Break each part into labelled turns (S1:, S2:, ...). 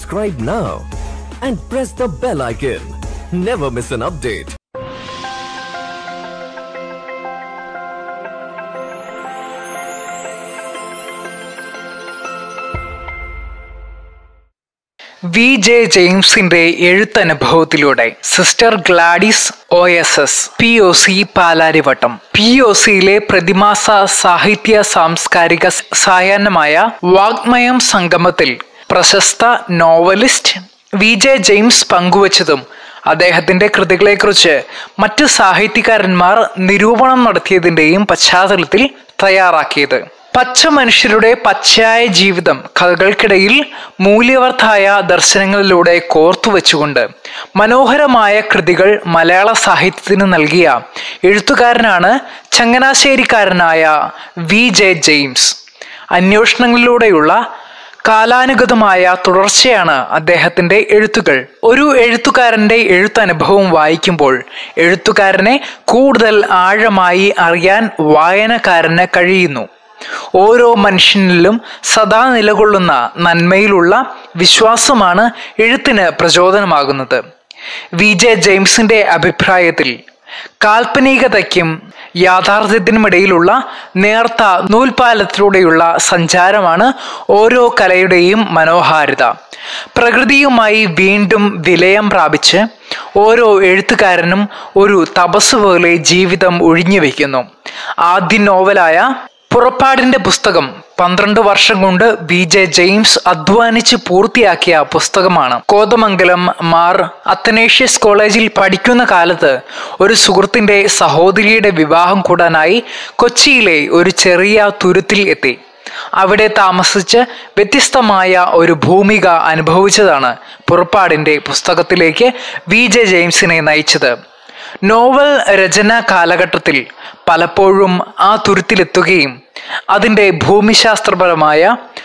S1: subscribe now and press the bell icon. Never miss an update.
S2: V J ജെയിംസിന്റെ എഴുത്തനുഭവത്തിലൂടെ sister Gladys O S S P O C Palarivattom P O സിയിലെ പ്രതിമാസ സാഹിത്യ സാംസ്കാരിക സായാഹ്നമായ വാഗ്മയം സംഗമത്തിൽ പ്രശസ്ത നോവലിസ്റ്റ് വി ജെ ജെയിംസ് പങ്കുവച്ചതും അദ്ദേഹത്തിന്റെ കൃതികളെക്കുറിച്ച് മറ്റ് സാഹിത്യകാരന്മാർ നിരൂപണം നടത്തിയതിന്റെയും പശ്ചാത്തലത്തിൽ തയ്യാറാക്കിയത് പച്ച മനുഷ്യരുടെ പച്ചയായ ജീവിതം കഥകൾക്കിടയിൽ മൂല്യവർത്തായ ദർശനങ്ങളിലൂടെ കോർത്തുവെച്ചുകൊണ്ട് മനോഹരമായ കൃതികൾ മലയാള സാഹിത്യത്തിന് നൽകിയ എഴുത്തുകാരനാണ് ചങ്ങനാശ്ശേരിക്കാരനായ വി ജെ ജെയിംസ് അന്വേഷണങ്ങളിലൂടെയുള്ള കാലാനുഗതമായ തുടർച്ചയാണ് അദ്ദേഹത്തിന്റെ എഴുത്തുകൾ ഒരു എഴുത്തുകാരന്റെ എഴുത്തനുഭവം വായിക്കുമ്പോൾ എഴുത്തുകാരനെ കൂടുതൽ ആഴമായി അറിയാൻ വായനക്കാരന് കഴിയുന്നു ഓരോ മനുഷ്യനിലും സദാ നിലകൊള്ളുന്ന നന്മയിലുള്ള വിശ്വാസമാണ് എഴുത്തിന് പ്രചോദനമാകുന്നത് വി ജെ ജെയിംസിന്റെ അഭിപ്രായത്തിൽ കാൽപ്പനികതയ്ക്കും യാഥാർത്ഥ്യത്തിനുമിടയിലുള്ള നേർത്ത നൂൽപാലത്തിലൂടെയുള്ള സഞ്ചാരമാണ് ഓരോ കലയുടെയും മനോഹാരിത പ്രകൃതിയുമായി വീണ്ടും വിലയം പ്രാപിച്ച് ഓരോ എഴുത്തുകാരനും ഒരു തപസ് പോലെ ജീവിതം ഒഴിഞ്ഞു വയ്ക്കുന്നു ആദ്യ നോവലായ പുറപ്പാടിന്റെ പുസ്തകം പന്ത്രണ്ട് വർഷം കൊണ്ട് ബി ജെ ജെയിംസ് അധ്വാനിച്ച് പൂർത്തിയാക്കിയ പുസ്തകമാണ് കോതമംഗലം മാർ അത്തനേഷ്യസ് കോളേജിൽ പഠിക്കുന്ന കാലത്ത് ഒരു സുഹൃത്തിന്റെ സഹോദരിയുടെ വിവാഹം കൂടാനായി കൊച്ചിയിലെ ഒരു ചെറിയ തുരുത്തിൽ എത്തി അവിടെ താമസിച്ച് വ്യത്യസ്തമായ ഒരു ഭൂമിക അനുഭവിച്ചതാണ് പുറപ്പാടിന്റെ പുസ്തകത്തിലേക്ക് വി ജെ ജെയിംസിനെ നയിച്ചത് നോവൽ രചനാ കാലഘട്ടത്തിൽ പലപ്പോഴും ആ തുരുത്തിലെത്തുകയും അതിൻ്റെ ഭൂമിശാസ്ത്രപരമായ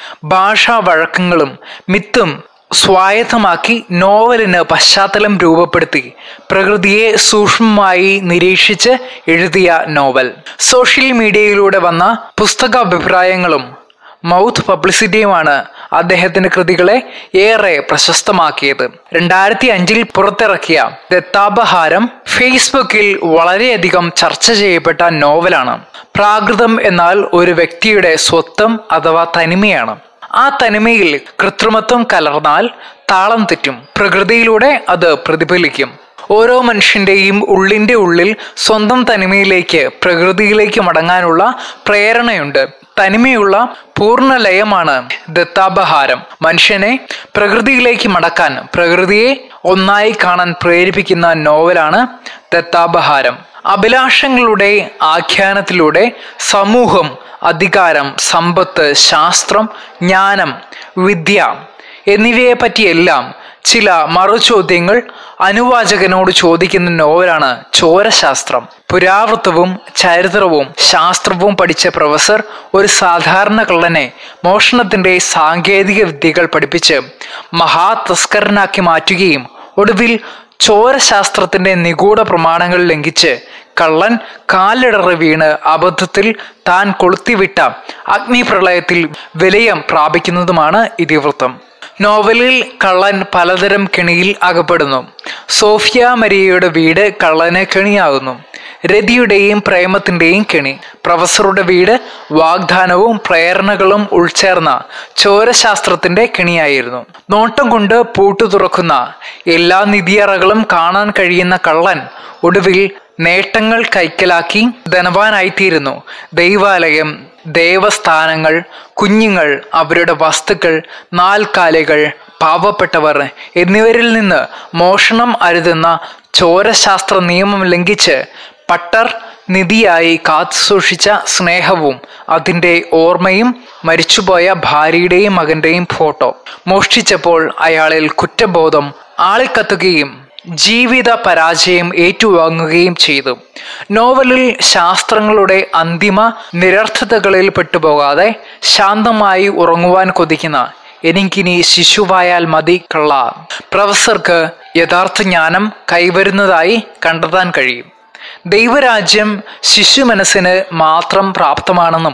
S2: ഭാഷാ വഴക്കങ്ങളും മിത്തും സ്വായത്തമാക്കി നോവലിന് പശ്ചാത്തലം രൂപപ്പെടുത്തി പ്രകൃതിയെ സൂക്ഷ്മമായി നിരീക്ഷിച്ച് എഴുതിയ നോവൽ സോഷ്യൽ മീഡിയയിലൂടെ വന്ന പുസ്തക അഭിപ്രായങ്ങളും മൗത്ത് പബ്ലിസിറ്റിയുമാണ് അദ്ദേഹത്തിന്റെ കൃതികളെ ഏറെ പ്രശസ്തമാക്കിയത് രണ്ടായിരത്തി അഞ്ചിൽ പുറത്തിറക്കിയ ദത്താപഹാരം ഫേസ്ബുക്കിൽ വളരെയധികം ചർച്ച ചെയ്യപ്പെട്ട നോവലാണ് പ്രാകൃതം എന്നാൽ ഒരു വ്യക്തിയുടെ സ്വത്വം അഥവാ തനിമയാണ് ആ തനിമയിൽ കൃത്രിമത്വം കലർന്നാൽ താളം തെറ്റും പ്രകൃതിയിലൂടെ അത് പ്രതിഫലിക്കും ഓരോ മനുഷ്യന്റെയും ഉള്ളിന്റെ ഉള്ളിൽ സ്വന്തം തനിമയിലേക്ക് പ്രകൃതിയിലേക്ക് മടങ്ങാനുള്ള പ്രേരണയുണ്ട് തനിമയുള്ള പൂർണ്ണലയമാണ് ദത്താപഹാരം മനുഷ്യനെ പ്രകൃതിയിലേക്ക് മടക്കാൻ പ്രകൃതിയെ ഒന്നായി കാണാൻ പ്രേരിപ്പിക്കുന്ന നോവലാണ് ദത്താപഹാരം അഭിലാഷങ്ങളുടെ ആഖ്യാനത്തിലൂടെ സമൂഹം അധികാരം സമ്പത്ത് ശാസ്ത്രം ജ്ഞാനം വിദ്യ എന്നിവയെ പറ്റിയെല്ലാം ചില മറുചോദ്യങ്ങൾ അനുവാചകനോട് ചോദിക്കുന്ന നോവലാണ് ചോരശാസ്ത്രം പുരാവൃത്തവും ചരിത്രവും ശാസ്ത്രവും പഠിച്ച പ്രൊഫസർ ഒരു സാധാരണ കള്ളനെ മോഷണത്തിന്റെ സാങ്കേതിക വിദ്യകൾ പഠിപ്പിച്ച് മഹാതസ്കരനാക്കി മാറ്റുകയും ഒടുവിൽ ചോരശാസ്ത്രത്തിന്റെ നിഗൂഢ പ്രമാണങ്ങൾ ലംഘിച്ച് കള്ളൻ കാലിടറി വീണ് അബദ്ധത്തിൽ താൻ കൊളുത്തിവിട്ട അഗ്നിപ്രളയത്തിൽ വിലയം പ്രാപിക്കുന്നതുമാണ് ഇതിവൃത്തം നോവലിൽ കള്ളൻ പലതരം കെണിയിൽ അകപ്പെടുന്നു സോഫിയ മരിയയുടെ വീട് കള്ളന് കെണിയാകുന്നു രതിയുടെയും പ്രേമത്തിന്റെയും കെണി പ്രൊഫസറുടെ വീട് വാഗ്ദാനവും പ്രേരണകളും ഉൾച്ചേർന്ന ചോരശാസ്ത്രത്തിന്റെ കെണിയായിരുന്നു നോട്ടം കൊണ്ട് പൂട്ടു തുറക്കുന്ന എല്ലാ നിധിയറകളും കാണാൻ കഴിയുന്ന കള്ളൻ ഒടുവിൽ നേട്ടങ്ങൾ കൈക്കലാക്കി ധനവാനായിത്തീരുന്നു ദൈവാലയം ദേവസ്ഥാനങ്ങൾ കുഞ്ഞുങ്ങൾ അവരുടെ വസ്തുക്കൾ നാൽക്കാലികൾ പാവപ്പെട്ടവർ എന്നിവരിൽ നിന്ന് മോഷണം അരുതുന്ന ചോരശാസ്ത്ര നിയമം ലംഘിച്ച് പട്ടർ നിധിയായി കാത്തുസൂക്ഷിച്ച സ്നേഹവും അതിൻ്റെ ഓർമ്മയും മരിച്ചുപോയ ഭാര്യയുടെയും മകന്റെയും ഫോട്ടോ മോഷ്ടിച്ചപ്പോൾ അയാളിൽ കുറ്റബോധം ആളിക്കത്തുകയും ജീവിത പരാജയം ഏറ്റുവാങ്ങുകയും ചെയ്തു നോവലിൽ ശാസ്ത്രങ്ങളുടെ അന്തിമ നിരർത്ഥതകളിൽ പെട്ടുപോകാതെ ശാന്തമായി ഉറങ്ങുവാൻ കൊതിക്കുന്ന എനിക്കിനി ശിശുവായാൽ മതി കള്ള പ്രൊഫസർക്ക് യഥാർത്ഥ ജ്ഞാനം കൈവരുന്നതായി കണ്ടെത്താൻ കഴിയും ദൈവരാജ്യം ശിശു മനസ്സിന് മാത്രം പ്രാപ്തമാണെന്നും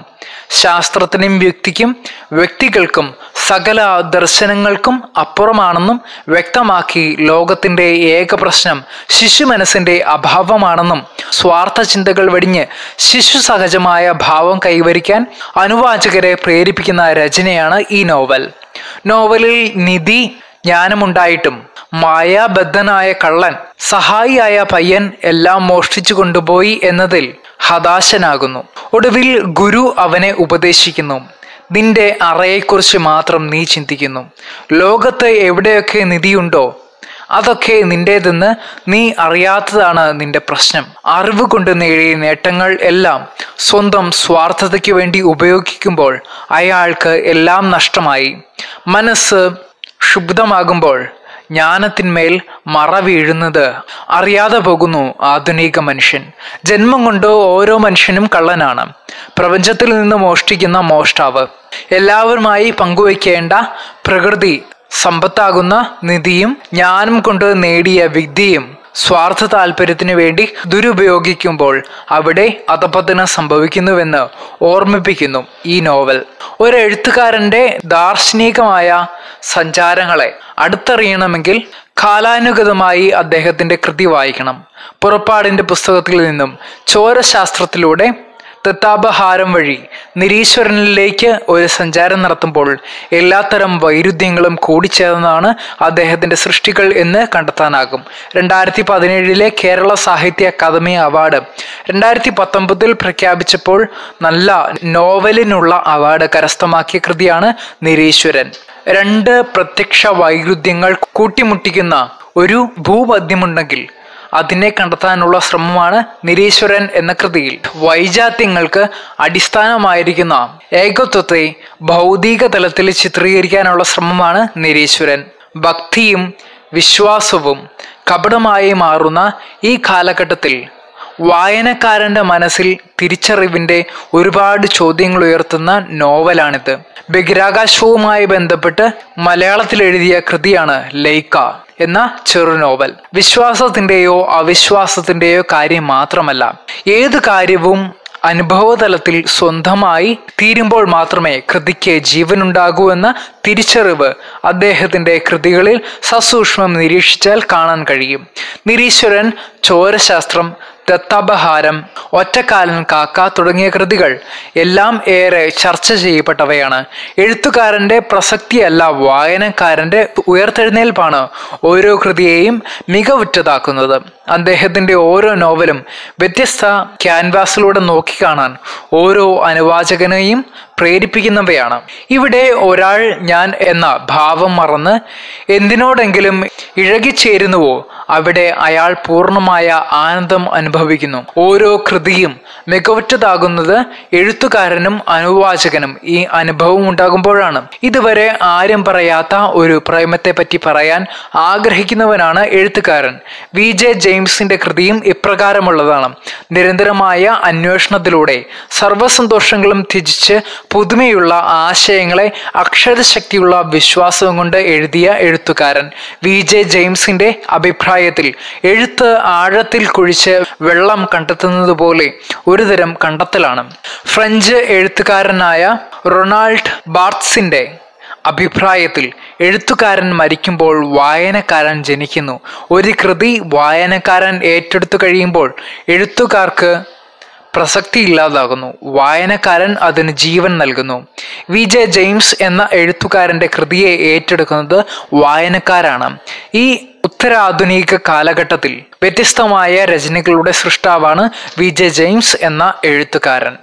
S2: ശാസ്ത്രത്തിനും വ്യക്തിക്കും വ്യക്തികൾക്കും സകല ദർശനങ്ങൾക്കും അപ്പുറമാണെന്നും വ്യക്തമാക്കി ലോകത്തിന്റെ ഏക പ്രശ്നം ശിശു മനസ്സിന്റെ അഭാവമാണെന്നും സ്വാർത്ഥ ചിന്തകൾ വെടിഞ്ഞ് ശിശു സഹജമായ ഭാവം കൈവരിക്കാൻ അനുവാചകരെ പ്രേരിപ്പിക്കുന്ന രചനയാണ് ഈ നോവൽ നോവലിൽ നിധി ജ്ഞാനമുണ്ടായിട്ടും മായാബദ്ധനായ കള്ളൻ സഹായിയായ പയ്യൻ എല്ലാം മോഷ്ടിച്ചു കൊണ്ടുപോയി എന്നതിൽ ഹതാശനാകുന്നു ഒടുവിൽ ഗുരു അവനെ ഉപദേശിക്കുന്നു നിന്റെ അറയെക്കുറിച്ച് മാത്രം നീ ചിന്തിക്കുന്നു ലോകത്ത് എവിടെയൊക്കെ നിധിയുണ്ടോ അതൊക്കെ നിന്റേതെന്ന് നീ അറിയാത്തതാണ് നിന്റെ പ്രശ്നം അറിവ് കൊണ്ട് നേടിയ നേട്ടങ്ങൾ എല്ലാം സ്വന്തം സ്വാർത്ഥതയ്ക്ക് വേണ്ടി ഉപയോഗിക്കുമ്പോൾ അയാൾക്ക് എല്ലാം നഷ്ടമായി മനസ്സ് ക്ഷുബ്ധമാകുമ്പോൾ ജ്ഞാനത്തിന്മേൽ മറ വീഴുന്നത് അറിയാതെ പോകുന്നു ആധുനിക മനുഷ്യൻ ജന്മം കൊണ്ട് ഓരോ മനുഷ്യനും കള്ളനാണ് പ്രപഞ്ചത്തിൽ നിന്ന് മോഷ്ടിക്കുന്ന മോഷ്ടാവ് എല്ലാവരുമായി പങ്കുവയ്ക്കേണ്ട പ്രകൃതി സമ്പത്താകുന്ന നിധിയും ജ്ഞാനം കൊണ്ട് നേടിയ വിദ്യയും സ്വാർത്ഥ താല്പര്യത്തിനു വേണ്ടി ദുരുപയോഗിക്കുമ്പോൾ അവിടെ അധപതനം സംഭവിക്കുന്നുവെന്ന് ഓർമ്മിപ്പിക്കുന്നു ഈ നോവൽ ഒരു എഴുത്തുകാരന്റെ ദാർശനികമായ സഞ്ചാരങ്ങളെ അടുത്തറിയണമെങ്കിൽ കാലാനുഗതമായി അദ്ദേഹത്തിന്റെ കൃതി വായിക്കണം പുറപ്പാടിന്റെ പുസ്തകത്തിൽ നിന്നും ചോരശാസ്ത്രത്തിലൂടെ ദത്താപഹാരം വഴി നിരീശ്വരനിലേക്ക് ഒരു സഞ്ചാരം നടത്തുമ്പോൾ എല്ലാത്തരം വൈരുദ്ധ്യങ്ങളും കൂടിച്ചേർന്നാണ് അദ്ദേഹത്തിന്റെ സൃഷ്ടികൾ എന്ന് കണ്ടെത്താനാകും രണ്ടായിരത്തി പതിനേഴിലെ കേരള സാഹിത്യ അക്കാദമി അവാർഡ് രണ്ടായിരത്തി പത്തൊമ്പതിൽ പ്രഖ്യാപിച്ചപ്പോൾ നല്ല നോവലിനുള്ള അവാർഡ് കരസ്ഥമാക്കിയ കൃതിയാണ് നിരീശ്വരൻ രണ്ട് പ്രത്യക്ഷ വൈരുദ്ധ്യങ്ങൾ കൂട്ടിമുട്ടിക്കുന്ന ഒരു ഭൂപദ്യമുണ്ടെങ്കിൽ അതിനെ കണ്ടെത്താനുള്ള ശ്രമമാണ് നിരീശ്വരൻ എന്ന കൃതിയിൽ വൈജാത്യങ്ങൾക്ക് അടിസ്ഥാനമായിരിക്കുന്ന ഏകത്വത്തെ ഭൗതിക തലത്തിൽ ചിത്രീകരിക്കാനുള്ള ശ്രമമാണ് നിരീശ്വരൻ ഭക്തിയും വിശ്വാസവും കപടമായി മാറുന്ന ഈ കാലഘട്ടത്തിൽ വായനക്കാരന്റെ മനസ്സിൽ തിരിച്ചറിവിന്റെ ഒരുപാട് ചോദ്യങ്ങൾ ഉയർത്തുന്ന നോവലാണിത് ബഹിരാകാശവുമായി ബന്ധപ്പെട്ട് മലയാളത്തിൽ എഴുതിയ കൃതിയാണ് ലൈക്ക എന്ന ചെറു നോവൽ വിശ്വാസത്തിന്റെയോ അവിശ്വാസത്തിന്റെയോ കാര്യം മാത്രമല്ല ഏത് കാര്യവും അനുഭവതലത്തിൽ സ്വന്തമായി തീരുമ്പോൾ മാത്രമേ കൃതിക്ക് ജീവനുണ്ടാകൂ എന്ന തിരിച്ചറിവ് അദ്ദേഹത്തിന്റെ കൃതികളിൽ സസൂക്ഷ്മം നിരീക്ഷിച്ചാൽ കാണാൻ കഴിയും നിരീശ്വരൻ ചോരശാസ്ത്രം ദത്താപഹാരം ഒറ്റക്കാലൻ കാക്ക തുടങ്ങിയ കൃതികൾ എല്ലാം ഏറെ ചർച്ച ചെയ്യപ്പെട്ടവയാണ് എഴുത്തുകാരന്റെ പ്രസക്തിയല്ല വായനക്കാരന്റെ ഉയർത്തെഴുന്നേൽപ്പാണ് ഓരോ കൃതിയെയും മികവുറ്റതാക്കുന്നത് അദ്ദേഹത്തിന്റെ ഓരോ നോവലും വ്യത്യസ്ത ക്യാൻവാസിലൂടെ നോക്കിക്കാണാൻ ഓരോ അനുവാചകനെയും പ്രേരിപ്പിക്കുന്നവയാണ് ഇവിടെ ഒരാൾ ഞാൻ എന്ന ഭാവം മറന്ന് എന്തിനോടെങ്കിലും ഇഴകിച്ചേരുന്നുവോ അവിടെ അയാൾ പൂർണ്ണമായ ആനന്ദം അനുഭവിക്കുന്നു ഓരോ കൃതിയും മികവുറ്റതാകുന്നത് എഴുത്തുകാരനും അനുവാചകനും ഈ അനുഭവം ഉണ്ടാകുമ്പോഴാണ് ഇതുവരെ ആരും പറയാത്ത ഒരു പ്രേമത്തെ പറ്റി പറയാൻ ആഗ്രഹിക്കുന്നവനാണ് എഴുത്തുകാരൻ വി ജെ ജെയിംസിന്റെ കൃതിയും ഇപ്രകാരമുള്ളതാണ് നിരന്തരമായ അന്വേഷണത്തിലൂടെ സർവസന്തോഷങ്ങളും ത്യജിച്ച് പുതുമയുള്ള ആശയങ്ങളെ അക്ഷരശക്തിയുള്ള വിശ്വാസവും കൊണ്ട് എഴുതിയ എഴുത്തുകാരൻ വി ജെ ജെയിംസിന്റെ അഭിപ്രായത്തിൽ എഴുത്ത് ആഴത്തിൽ കുഴിച്ച് വെള്ളം കണ്ടെത്തുന്നത് പോലെ ഒരുതരം കണ്ടെത്തലാണ് ഫ്രഞ്ച് എഴുത്തുകാരനായ റൊണാൾഡ് ബാർട്സിന്റെ അഭിപ്രായത്തിൽ എഴുത്തുകാരൻ മരിക്കുമ്പോൾ വായനക്കാരൻ ജനിക്കുന്നു ഒരു കൃതി വായനക്കാരൻ ഏറ്റെടുത്തു കഴിയുമ്പോൾ എഴുത്തുകാർക്ക് പ്രസക്തി ഇല്ലാതാകുന്നു വായനക്കാരൻ അതിന് ജീവൻ നൽകുന്നു വി ജെ ജെയിംസ് എന്ന എഴുത്തുകാരന്റെ കൃതിയെ ഏറ്റെടുക്കുന്നത് വായനക്കാരാണ് ഈ ഉത്തരാധുനിക കാലഘട്ടത്തിൽ വ്യത്യസ്തമായ രചനകളുടെ സൃഷ്ടാവാണ് വി ജെ ജെയിംസ് എന്ന എഴുത്തുകാരൻ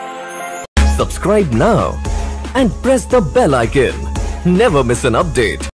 S1: Subscribe now and press the bell icon. Never miss an update.